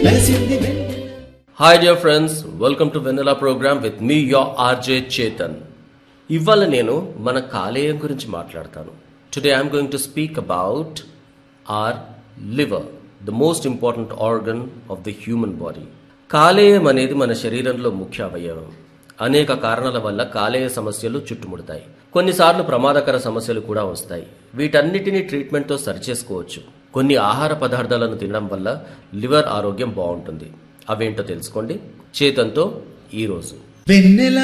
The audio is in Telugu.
వెలసింది Vennela Hi dear friends, welcome to Vanilla program with me your RJ Chetan. ఇవాళ నేను మన కాలేయం గురించి మాట్లాడతాను today I'm going to speak about our liver the most important organ of the human body కాలేయం అనేది మన శరీరంలో ముఖ్య అవయవం అనేక కారణాల వల్ల కాలేయ సమస్యలు చుట్టుముడతాయి కొన్నిసార్లు ప్రమాదకర సమస్యలు కూడా వస్తాయి వీటన్నిటిని ట్రీట్మెంట్తో సరిచేసుకోవచ్చు కొన్ని ఆహార పదార్థాలను తినడం వల్ల లివర్ ఆరోగ్యం బాగుంటుంది అవేంటో తెలుసుకోండి చేతంతో ఈరోజు వెన్నెల